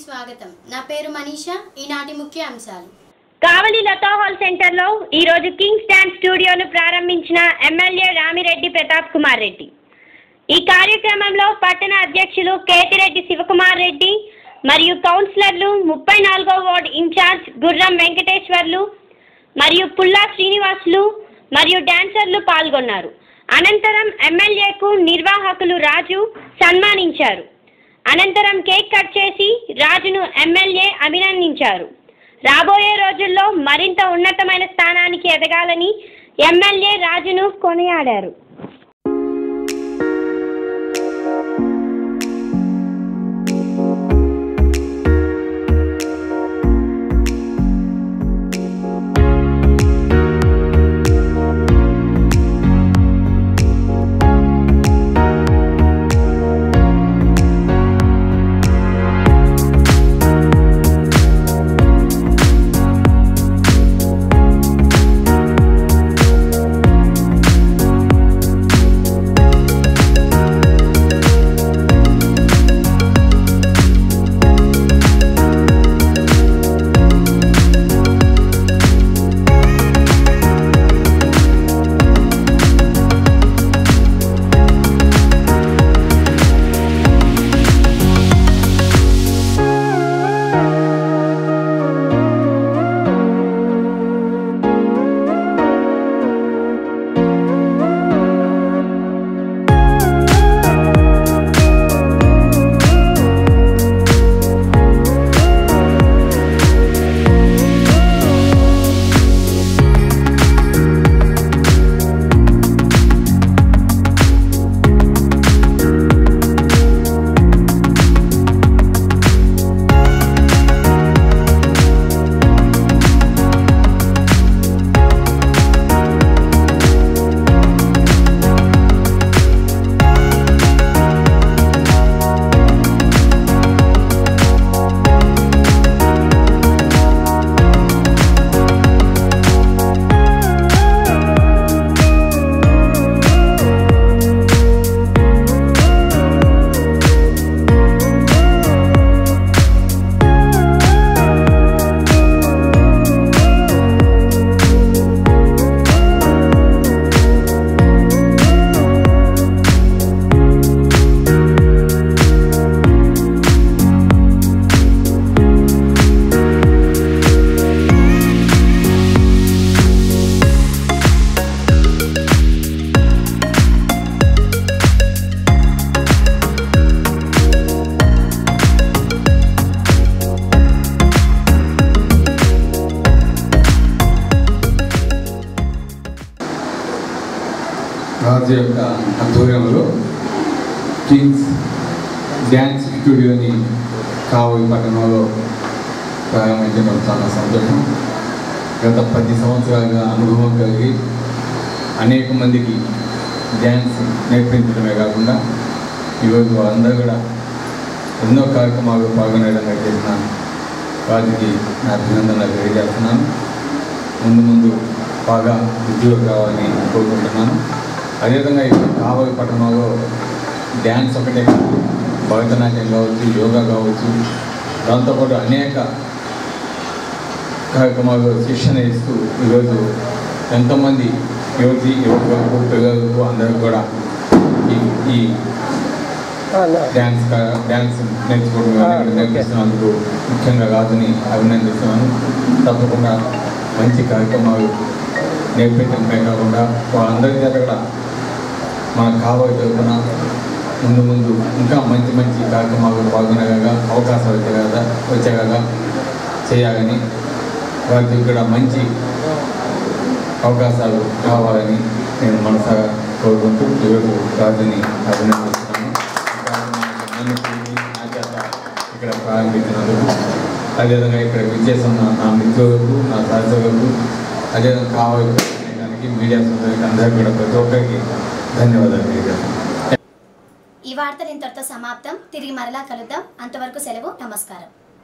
స్వాగతం నా పేరు మనీషా ఈనాటి ముఖ్య అంశాలు కావలి లతా హాల్ సెంటర్లో ఈరోజు కింగ్స్ డాన్స్ స్టూడియోను ప్రారంభించిన ఎమ్మెల్యే రామిరెడ్డి ప్రతాప్ కుమార్ రెడ్డి ఈ కార్యక్రమంలో పట్టణ అధ్యక్షులు కేతిరెడ్డి శివకుమార్ రెడ్డి మరియు కౌన్సిలర్లు ముప్పై నాలుగో వార్డు ఇన్ఛార్జ్ గుర్రం వెంకటేశ్వర్లు మరియు పుల్లా శ్రీనివాసులు మరియు డాన్సర్లు పాల్గొన్నారు అనంతరం ఎమ్మెల్యేకు నిర్వాహకులు రాజు సన్మానించారు అనంతరం కేక్ కట్ చేసి రాజును ఎమ్మెల్యే అభినందించారు రాబోయే రోజుల్లో మరింత ఉన్నతమైన స్థానానికి ఎదగాలని ఎమ్మెల్యే రాజును కొనియాడారు రాజు యొక్క ఆధ్వర్యంలో కింగ్స్ డ్యాన్స్ స్టూడియోని కావలి పట్టణంలో ప్రారంభించడం చాలా సంతోషం గత పది సంవత్సరాలుగా అనుభవం కలిగి అనేక మందికి డ్యాన్స్ నేర్పించడమే కాకుండా ఈరోజు వాళ్ళందరూ కూడా ఎన్నో కార్యక్రమాలు పాల్గొనేయడంగా చేసిన వారికి నా అభినందనలు తెలియజేస్తున్నాను ముందు ముందు బాగా ఉద్యోగం కావాలని కోరుకుంటున్నాను అదేవిధంగా ఇక్కడ కావలి పట్టణంలో డ్యాన్స్ ఒకటే కాదు భరతనాట్యం కావచ్చు యోగా కావచ్చు దాంతోపాటు అనేక కార్యక్రమాలు శిక్షణ ఇస్తూ ఈరోజు ఎంతోమంది యువతి యువకులకు పిల్లలకు అందరికి కూడా ఈ ఈ డ్యాన్స్ కా- డ్యాన్స్ నేర్చుకోవడం కానీ ఇక్కడ నేర్పిస్తున్నందుకు ముఖ్యంగా రాజుని అభినందిస్తున్నాను తప్పకుండా మంచి కార్యక్రమాలు నేర్పించడమే కాకుండా వాళ్ళందరి చేత కూడా మనకు కావాలి తరపున ముందు ముందు ఇంకా మంచి మంచి కార్యక్రమాలు పాల్గొనేగా అవకాశాలు వచ్చేగా వచ్చేగా చేయాలని వారికి ఇక్కడ మంచి అవకాశాలు కావాలని నేను మనసాగా కోరుకుంటూ ఈరోజు రాజుని అభినందిస్తున్నాను ఈ కార్యక్రమానికి నన్ను పిలిచి నా చేత ఇక్కడ ప్రారంభించినందుకు అదేవిధంగా ఇక్కడ విచ్చేస్తున్న నా మిత్రులకు నా సహచరులకు అదేవిధంగా కావాలి దానికి మీడియా సోదరులకు అందరికీ కూడా ప్రతి ఒక్కరికి ధన్యవాదాలు తెలియజేస్తున్నాను ఈ వార్తలు ఇంతటితో సమాప్తం తిరిగి మరలా కలుద్దాం అంతవరకు సెలవు నమస్కారం